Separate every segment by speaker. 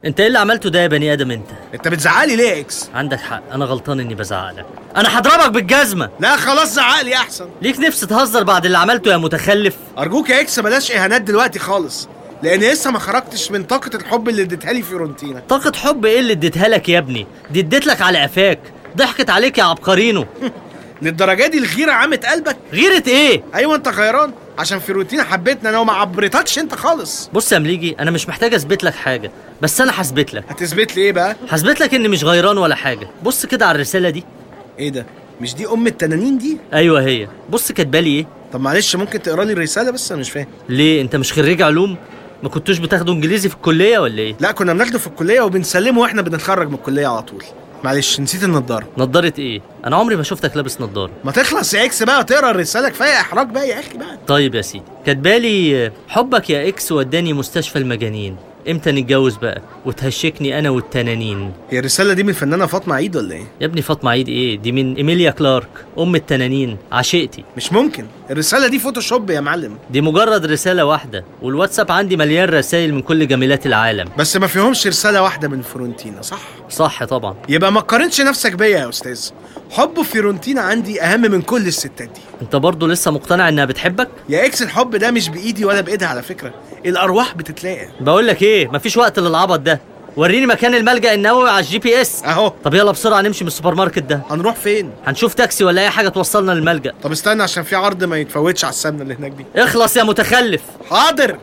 Speaker 1: انت ايه اللي عملته ده يا بني ادم انت
Speaker 2: انت بتزعلي ليه يا اكس
Speaker 1: عندك حق انا غلطان اني بزعلك انا هضربك بالجزمه
Speaker 2: لا خلاص زعقلي احسن
Speaker 1: ليك نفس تهزر بعد اللي عملته يا متخلف
Speaker 2: ارجوك يا اكس بلاش اهانات دلوقتي خالص لان لسه ما خرجتش من طاقه الحب اللي اديتها لي فيورنتينا
Speaker 1: طاقة حب ايه اللي اديتها لك يا ابني دي اديت لك على قفاك ضحكت عليك يا عبقرينو
Speaker 2: للدرجه دي الغيره عمت قلبك
Speaker 1: غيرة ايه
Speaker 2: ايوه انت غيران عشان فيورنتينا حبيتنا انا وما عبرتكش انت خالص
Speaker 1: بص يا مليجي انا مش محتاج اثبت لك حاجه بس انا هثبت لك
Speaker 2: هتثبت لي ايه بقى
Speaker 1: هثبت لك اني مش غيران ولا حاجه بص كده على الرساله دي
Speaker 2: ايه ده مش دي ام التنانين دي
Speaker 1: ايوه هي بص كاتبالي ايه
Speaker 2: طب معلش ممكن تقرا لي الرساله بس انا مش فاهم
Speaker 1: ليه انت مش خريج علوم ما كنتوش بتاخدوا انجليزي في الكليه ولا ايه
Speaker 2: لا كنا بناخده في الكليه وبنسلمه واحنا بنتخرج من الكليه على طول معلش نسيت النضاره
Speaker 1: نضاره ايه انا عمري ما شفتك لابس نضاره
Speaker 2: ما تخلص يا اكس بقى وتقرا الرساله كفايه احراج بقى يا اخي بقى
Speaker 1: طيب يا سيدي كاتبالي حبك يا اكس وداني مستشفى المجانين امتى نتجوز بقى وتهشكني انا والتنانين
Speaker 2: هي الرساله دي من الفنانه فاطمه عيد ولا ايه
Speaker 1: يا ابني فاطمه عيد ايه دي من ايميليا كلارك ام التنانين عشيقتي
Speaker 2: مش ممكن الرساله دي فوتوشوب يا معلم
Speaker 1: دي مجرد رساله واحده والواتساب عندي مليان رسائل من كل جميلات العالم
Speaker 2: بس ما فيهمش رساله واحده من فيورنتينا صح
Speaker 1: صح طبعا
Speaker 2: يبقى ما تقارنش نفسك بيا يا استاذ حب فيورنتينا عندي اهم من كل الستات دي
Speaker 1: انت برضه لسه مقتنع انها بتحبك
Speaker 2: يا اكس الحب ده مش بايدي ولا بايدها على فكره الارواح بتتلاقى
Speaker 1: بقول لك ايه مفيش وقت للعبط ده وريني مكان الملجأ النووي على الجي بي اس
Speaker 2: اهو
Speaker 1: طب يلا بسرعه نمشي من السوبر ماركت ده
Speaker 2: هنروح فين
Speaker 1: هنشوف تاكسي ولا اي حاجه توصلنا للملجأ
Speaker 2: طب استنى عشان في عرض ما يتفوتش على السمنه اللي هناك دي
Speaker 1: اخلص يا متخلف
Speaker 2: حاضر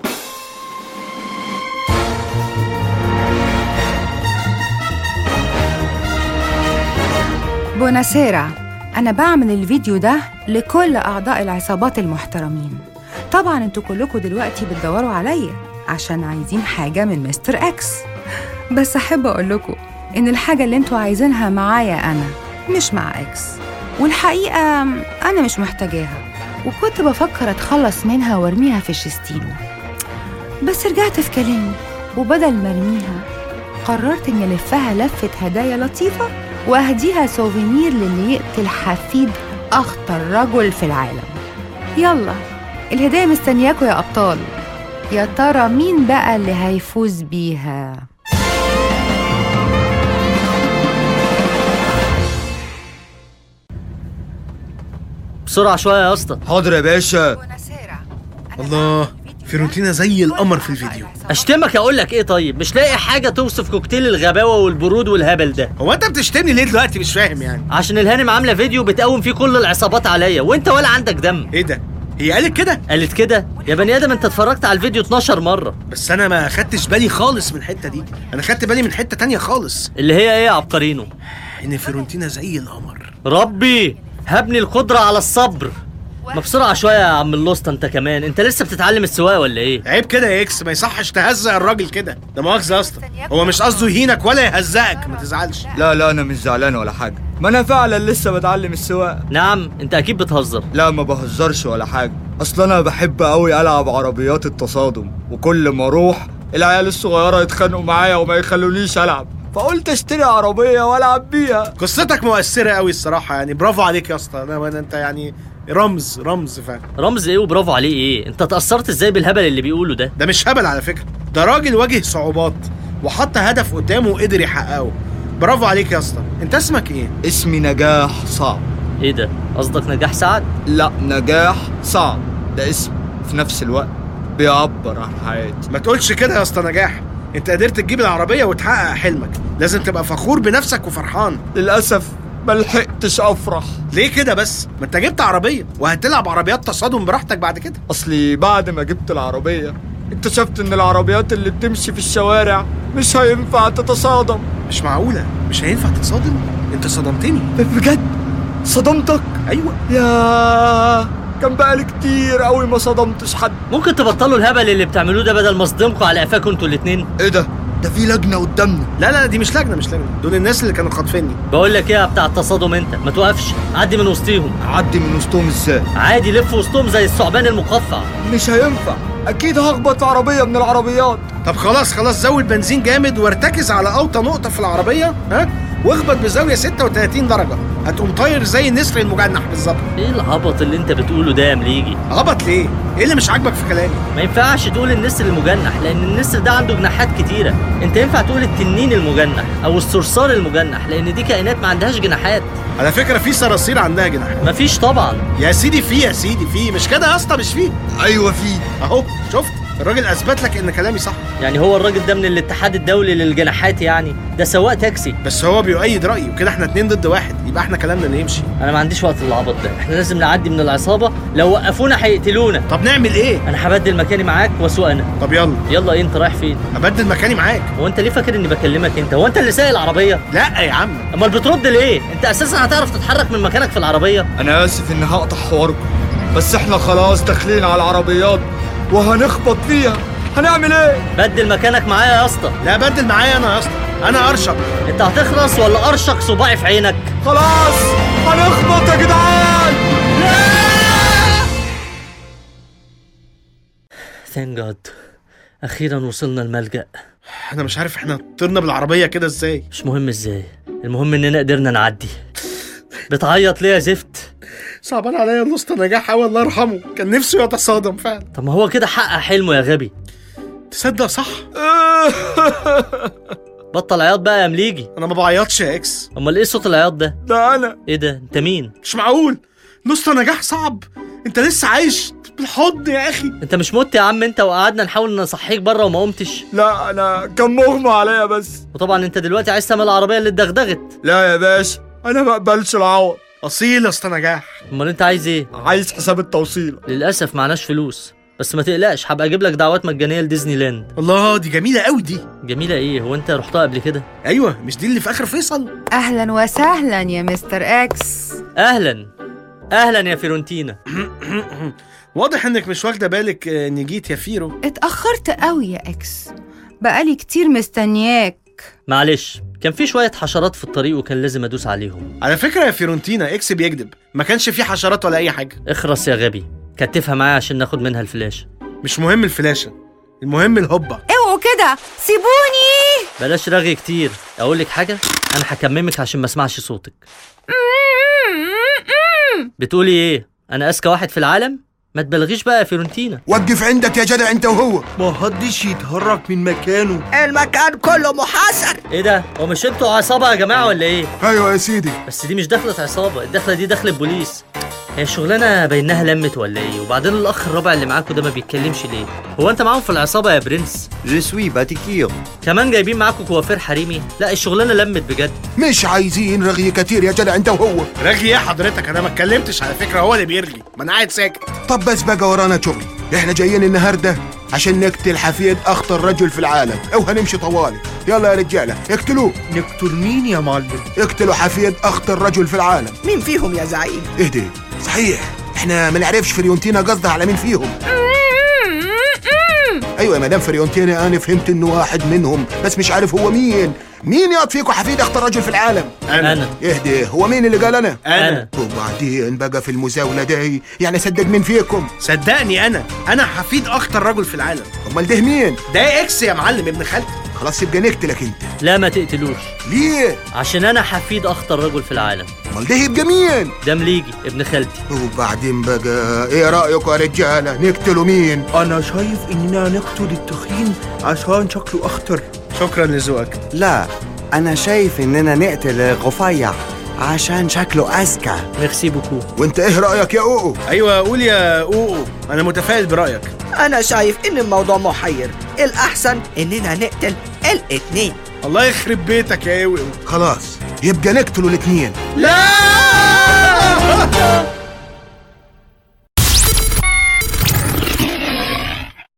Speaker 3: بوناسيرا أنا بعمل الفيديو ده لكل أعضاء العصابات المحترمين طبعا انتوا كلكم دلوقتي بتدوروا عليا عشان عايزين حاجة من مستر اكس بس أحب أقول لكم إن الحاجة اللي انتوا عايزينها معايا أنا مش مع اكس والحقيقة أنا مش محتاجاها وكنت بفكر أتخلص منها وارميها في الشستينو بس رجعت في كلامي وبدل ما ارميها قررت اني الفها لفه هدايا لطيفه واهديها سوفينير للي يقتل حفيد اخطر رجل في العالم يلا الهدايا مستنياكوا يا ابطال يا ترى مين بقى اللي هيفوز بيها
Speaker 1: بسرعه شويه يا اسطى
Speaker 4: حاضر يا باشا
Speaker 2: الله فيورنتينا زي القمر في الفيديو
Speaker 1: اشتمك اقول لك ايه طيب مش لاقي حاجه توصف كوكتيل الغباوه والبرود والهبل ده
Speaker 2: هو انت بتشتمني ليه دلوقتي مش فاهم يعني
Speaker 1: عشان الهانم عامله فيديو بتقوم فيه كل العصابات عليا وانت ولا عندك دم
Speaker 2: ايه ده هي قالت كده
Speaker 1: قالت كده يا بني ادم انت اتفرجت على الفيديو 12 مره
Speaker 2: بس انا ما خدتش بالي خالص من الحته دي انا خدت بالي من حته تانية خالص
Speaker 1: اللي هي ايه يا عبقرينو
Speaker 2: ان فيورنتينا زي القمر
Speaker 1: ربي هبني القدره على الصبر ما بسرعه شويه يا عم اللوسته انت كمان انت لسه بتتعلم السواقه ولا ايه
Speaker 2: عيب كده يا اكس ما يصحش تهزق الراجل كده ده مؤاخذه يا اسطى هو مش قصده يهينك ولا يهزقك ما تزعلش
Speaker 4: لا لا انا مش زعلان ولا حاجه ما انا فعلا لسه بتعلم السواقه
Speaker 1: نعم انت اكيد بتهزر
Speaker 4: لا ما بهزرش ولا حاجه اصل انا بحب قوي العب عربيات التصادم وكل ما اروح العيال الصغيره يتخانقوا معايا وما يخلونيش العب فقلت اشتري عربيه والعب بيها
Speaker 2: قصتك مؤثره قوي الصراحه يعني برافو عليك يا اسطى انا أنا- انت يعني رمز رمز فعلا
Speaker 1: رمز ايه وبرافو عليه ايه انت اتاثرت ازاي بالهبل اللي بيقوله ده
Speaker 2: ده مش هبل على فكره ده راجل واجه صعوبات وحط هدف قدامه وقدر يحققه برافو عليك يا اسطى انت اسمك ايه
Speaker 4: اسمي نجاح صعب
Speaker 1: ايه ده قصدك نجاح سعد
Speaker 4: لا نجاح صعب ده اسم في نفس الوقت بيعبر عن حياتي
Speaker 2: ما تقولش كده يا اسطى نجاح انت قدرت تجيب العربيه وتحقق حلمك لازم تبقى فخور بنفسك وفرحان
Speaker 4: للاسف ما لحقتش افرح
Speaker 2: ليه كده بس ما انت جبت عربيه وهتلعب عربيات تصادم براحتك بعد كده
Speaker 4: اصلي بعد ما جبت العربيه اكتشفت ان العربيات اللي بتمشي في الشوارع مش هينفع تتصادم
Speaker 2: مش معقوله مش هينفع تتصادم انت صدمتني
Speaker 4: بجد صدمتك
Speaker 2: ايوه
Speaker 4: يا كان بقالي كتير قوي ما صدمتش حد
Speaker 1: ممكن تبطلوا الهبل اللي بتعملوه ده بدل ما اصدمكم على قفاكم انتوا الاتنين
Speaker 4: ايه ده ده في لجنه قدامنا
Speaker 2: لا لا دي مش لجنه مش لجنه دول الناس اللي كانوا خاطفيني
Speaker 1: بقول لك ايه يا بتاع التصادم انت ما توقفش عدي من وسطيهم
Speaker 4: اعدي من وسطهم ازاي
Speaker 1: عادي لف وسطهم زي الثعبان المقفع
Speaker 4: مش هينفع اكيد هخبط في عربيه من العربيات
Speaker 2: طب خلاص خلاص زود بنزين جامد وارتكز على اوطى نقطه في العربيه ها واخبط بزاويه 36 درجه هتقوم طاير زي النسر المجنح بالظبط
Speaker 1: ايه العبط اللي انت بتقوله ده يا مليجي
Speaker 2: عبط ليه ايه اللي مش عاجبك في كلامي
Speaker 1: ما ينفعش تقول النسر المجنح لان النسر ده عنده جناحات كتيره انت ينفع تقول التنين المجنح او الصرصار المجنح لان دي كائنات ما عندهاش جناحات
Speaker 2: على فكره في صراصير عندها جناحات
Speaker 1: مفيش طبعا
Speaker 2: يا سيدي في يا سيدي في مش كده يا اسطى مش في
Speaker 4: ايوه في
Speaker 2: اهو شفت الراجل اثبت لك ان كلامي صح
Speaker 1: يعني هو الراجل ده من الاتحاد الدولي للجناحات يعني ده سواق تاكسي
Speaker 2: بس هو بيؤيد رايي وكده احنا اتنين ضد واحد يبقى احنا كلامنا اللي يمشي
Speaker 1: انا ما عنديش وقت للعبط ده احنا لازم نعدي من العصابه لو وقفونا هيقتلونا
Speaker 2: طب نعمل ايه
Speaker 1: انا هبدل مكاني معاك واسوق انا
Speaker 2: طب يلا
Speaker 1: يلا ايه انت رايح فين
Speaker 2: ابدل مكاني معاك
Speaker 1: هو انت ليه فاكر اني بكلمك انت هو انت اللي سايق العربيه
Speaker 2: لا يا عم
Speaker 1: امال بترد ليه انت اساسا هتعرف تتحرك من مكانك في العربيه
Speaker 4: انا اسف اني هقطع حواركم بس احنا خلاص داخلين على العربيات وهنخبط فيها هنعمل ايه
Speaker 1: بدل مكانك معايا يا اسطى
Speaker 2: لا بدل معايا انا يا اسطى انا ارشق
Speaker 1: انت هتخلص ولا ارشق صباعي في عينك
Speaker 4: خلاص هنخبط يا جدعان
Speaker 1: ثانك جاد اخيرا وصلنا الملجأ
Speaker 2: انا مش عارف احنا طرنا بالعربيه كده ازاي
Speaker 1: مش مهم ازاي المهم اننا قدرنا نعدي بتعيط ليه يا زفت
Speaker 2: صعبان عليا الاسطى نجاح قوي الله يرحمه كان نفسه يتصادم فعلا
Speaker 1: طب ما هو كده حقق حلمه يا غبي
Speaker 2: تصدق صح
Speaker 1: بطل عياط بقى يا مليجي
Speaker 2: انا ما بعيطش يا اكس
Speaker 1: امال ايه صوت العياط ده
Speaker 4: ده انا
Speaker 1: ايه ده انت مين
Speaker 2: مش معقول الاسطى نجاح صعب انت لسه عايش بالحضن يا اخي
Speaker 1: انت مش مت يا عم انت وقعدنا نحاول نصحيك بره وما قمتش
Speaker 4: لا انا كان مغمى عليا بس
Speaker 1: وطبعا انت دلوقتي عايز تعمل العربيه اللي اتدغدغت
Speaker 4: لا يا باشا انا ما اقبلش العوض
Speaker 2: اصيل يا اسطى نجاح
Speaker 1: امال انت عايز ايه
Speaker 4: عايز حساب التوصيل
Speaker 1: للاسف معناش فلوس بس ما تقلقش هبقى اجيب لك دعوات مجانيه لديزني لاند
Speaker 2: الله دي جميله قوي دي
Speaker 1: جميله ايه هو انت رحتها قبل كده
Speaker 2: ايوه مش دي اللي في اخر فيصل
Speaker 3: اهلا وسهلا يا مستر اكس
Speaker 1: اهلا اهلا يا فيرونتينا
Speaker 2: واضح انك مش واخده بالك آه، اني جيت يا فيرو
Speaker 3: اتاخرت قوي يا اكس بقالي كتير مستنياك
Speaker 1: معلش كان في شويه حشرات في الطريق وكان لازم ادوس عليهم
Speaker 2: على فكره يا فيرونتينا اكس بيكذب ما كانش فيه حشرات ولا اي حاجه
Speaker 1: اخرس يا غبي كتفها معايا عشان ناخد منها الفلاشه
Speaker 2: مش مهم الفلاشه المهم الهبه
Speaker 3: اوعوا كده سيبوني
Speaker 1: بلاش رغي كتير اقول لك حاجه انا هكممك عشان ما اسمعش صوتك بتقولي ايه انا اذكى واحد في العالم ما تبلغيش بقى يا فيرونتينا
Speaker 5: وقف عندك يا جدع انت وهو
Speaker 6: ما حدش يتحرك من مكانه
Speaker 7: المكان كله محاصر
Speaker 1: ايه ده هو مش انتوا عصابه يا جماعه ولا ايه
Speaker 5: ايوه يا سيدي
Speaker 1: بس دي مش دخلة عصابة الدخلة دي دخلة بوليس هي الشغلانة بينها لمت ولا ايه وبعدين الأخ الرابع اللي معاكوا ده ما بيتكلمش ليه هو أنت معاهم في العصابة يا برنس
Speaker 6: Je suis Batikir.
Speaker 1: كمان جايبين معاكوا كوافير حريمي لا الشغلانة لمت بجد
Speaker 5: مش عايزين رغي كتير يا جدع انت وهو
Speaker 2: رغي ايه حضرتك انا ما اتكلمتش على فكره هو اللي بيرغي ما انا قاعد ساكت
Speaker 5: طب بس بقى ورانا شغل احنا جايين النهارده عشان نقتل حفيد اخطر رجل في العالم او هنمشي طوالي يلا يا رجاله اقتلوه
Speaker 6: نقتل مين يا معلم؟
Speaker 5: اقتلوا حفيد اخطر رجل في العالم
Speaker 7: مين فيهم يا زعيم
Speaker 5: اهدي صحيح احنا ما نعرفش فريونتينا قصدها على مين فيهم ايوه يا مدام فريونتينا انا فهمت انه واحد منهم بس مش عارف هو مين مين يقعد فيكم حفيد اخطر رجل في العالم
Speaker 1: أنا
Speaker 5: اهدي هو مين اللي قال انا
Speaker 1: أنا
Speaker 5: وبعدين بقى في المزاولة دي يعني صدق مين فيكم
Speaker 2: صدقني انا انا حفيد اخطر رجل في العالم
Speaker 5: امال ده مين
Speaker 2: ده اكس يا معلم ابن خالتي
Speaker 5: خلاص يبقى نقتلك انت
Speaker 1: لا ما تقتلوش
Speaker 5: ليه
Speaker 1: عشان أنا حفيد أخطر رجل في العالم
Speaker 5: امال ده يبقى مين
Speaker 1: ده مليجي ابن خالتي
Speaker 5: وبعدين بقى ايه رايكم يا رجاله نقتلوا مين
Speaker 6: أنا شايف إننا نقتل التخين عشان شكله أخطر
Speaker 2: شكرا لذوقك
Speaker 8: لا أنا شايف إننا نقتل الرفيع عشان شكله أذكى
Speaker 1: ميرسي بوكو
Speaker 5: وانت ايه رايك يا اوقو
Speaker 2: ايوه قول يا اوقو انا متفائل برايك
Speaker 7: انا شايف ان الموضوع محير الاحسن اننا نقتل الاتنين
Speaker 2: الله يخرب بيتك يا اوقو
Speaker 5: خلاص يبقى نقتلوا الاثنين
Speaker 2: لا